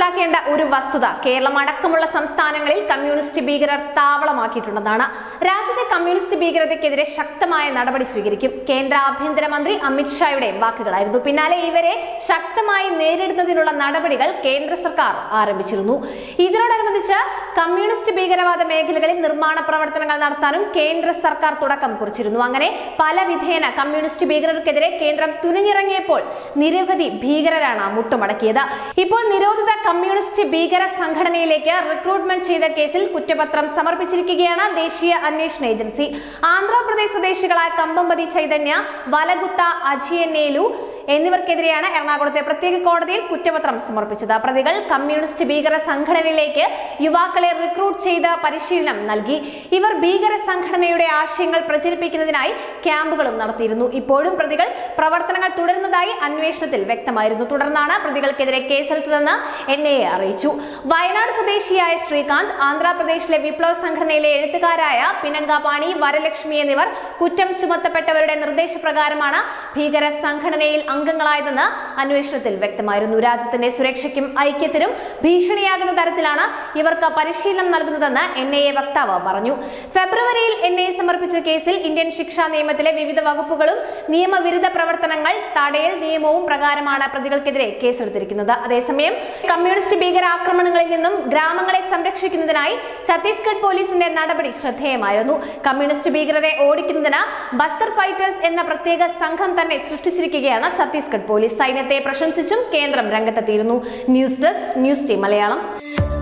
മനസ്സിലാക്കേണ്ട ഒരു വസ്തുത കേരളം അടക്കമുള്ള സംസ്ഥാനങ്ങളിൽ കമ്മ്യൂണിസ്റ്റ് ഭീകരർ താവളമാക്കിയിട്ടുണ്ടെന്നാണ് രാജ്യത്തെ കമ്മ്യൂണിസ്റ്റ് ഭീകരതയ്ക്കെതിരെ ശക്തമായ നടപടി സ്വീകരിക്കും കേന്ദ്ര ആഭ്യന്തരമന്ത്രി അമിത്ഷായുടെ വാക്കുകളായിരുന്നു പിന്നാലെ ഇവരെ ശക്തമായി നേരിടുന്നതിനുള്ള നടപടികൾ കേന്ദ്ര സർക്കാർ ആരംഭിച്ചിരുന്നു ഇതിനോടനുബന്ധിച്ച് കമ്മ്യൂണിസ്റ്റ് ഭീകരവാദ മേഖലകളിൽ നിർമ്മാണ പ്രവർത്തനങ്ങൾ നടത്താനും കേന്ദ്ര സർക്കാർ തുടക്കം കുറിച്ചിരുന്നു അങ്ങനെ പല വിധേന കമ്മ്യൂണിസ്റ്റ് ഭീകരർക്കെതിരെ കേന്ദ്രം തുനിഞ്ഞിറങ്ങിയപ്പോൾ നിരവധി ഭീകരരാണ് മുട്ടുമടക്കിയത് ഇപ്പോൾ നിരോധിത കമ്മ്യൂണിസ്റ്റ് ഭീകര സംഘടനയിലേക്ക് റിക്രൂട്ട്മെന്റ് ചെയ്ത കേസിൽ കുറ്റപത്രം സമർപ്പിച്ചിരിക്കുകയാണ് ദേശീയ അന്വേഷണ ഏജൻസി ആന്ധ്രാപ്രദേശ് സ്വദേശികളായ കമ്പമ്പതി ചൈതന്യ വലഗുത്ത അജിയന്നേലു എന്നിവർക്കെതിരെയാണ് എറണാകുളത്തെ പ്രത്യേക കോടതിയിൽ കുറ്റപത്രം സമർപ്പിച്ചത് പ്രതികൾ കമ്മ്യൂണിസ്റ്റ് ഭീകര സംഘടനയിലേക്ക് യുവാക്കളെ റിക്രൂട്ട് ചെയ്ത് പരിശീലനം നൽകി ഇവർ ഭീകര സംഘടനയുടെ ആശയങ്ങൾ പ്രചരിപ്പിക്കുന്നതിനായി ക്യാമ്പുകളും നടത്തിയിരുന്നു ഇപ്പോഴും പ്രതികൾ പ്രവർത്തനങ്ങൾ തുടരുന്നതായി അന്വേഷണത്തിൽ വ്യക്തമായിരുന്നു തുടർന്നാണ് പ്രതികൾക്കെതിരെ കേസെടുത്തതെന്ന് എൻ ഐ എ അറിയിച്ചു വയനാട് സ്വദേശിയായ ശ്രീകാന്ത് ആന്ധ്രാപ്രദേശിലെ വിപ്ലവ സംഘടനയിലെ എഴുത്തുകാരായ പിനങ്കാപാണി വരലക്ഷ്മി എന്നിവർ കുറ്റം ചുമത്തപ്പെട്ടവരുടെ നിർദ്ദേശപ്രകാരമാണ് ഭീകര സംഘടനയിൽ അംഗങ്ങളായതെന്ന് അന്വേഷണത്തിൽ വ്യക്തമായിരുന്നു രാജ്യത്തിന്റെ സുരക്ഷയ്ക്കും ഐക്യത്തിനും ഭീഷണിയാകുന്ന തരത്തിലാണ് ഇവർക്ക് പരിശീലനം നൽകുന്നതെന്ന് എൻ ഐ എ വക്താവ് പറഞ്ഞു ഫെബ്രുവരിയിൽ എൻ ഐ എ സമർപ്പിച്ച കേസിൽ ഇന്ത്യൻ ശിക്ഷാ നിയമത്തിലെ വിവിധ വകുപ്പുകളും നിയമവിരുദ്ധ പ്രവർത്തനങ്ങൾ തടയൽ നിയമവും പ്രകാരമാണ് പ്രതികൾക്കെതിരെ കേസെടുത്തിരിക്കുന്നത് അതേസമയം കമ്മ്യൂണിസ്റ്റ് ഭീകരാക്രമണങ്ങളിൽ നിന്നും ഗ്രാമങ്ങളെ സംരക്ഷിക്കുന്നതിനായി ഛത്തീസ്ഗഡ് പോലീസിന്റെ നടപടി ശ്രദ്ധേയമായിരുന്നു കമ്മ്യൂണിസ്റ്റ് ഭീകരരെ ഓടിക്കുന്നതിന് ബസ്തർ ഫൈറ്റേഴ്സ് എന്ന പ്രത്യേക സംഘം തന്നെ സൃഷ്ടിച്ചിരിക്കുകയാണ് ഛത്തീസ്ഗഡ് പോലീസ് സൈന്യത്തെ പ്രശംസിച്ചും കേന്ദ്രം രംഗത്തെത്തിയിരുന്നു news desk news team Malayalam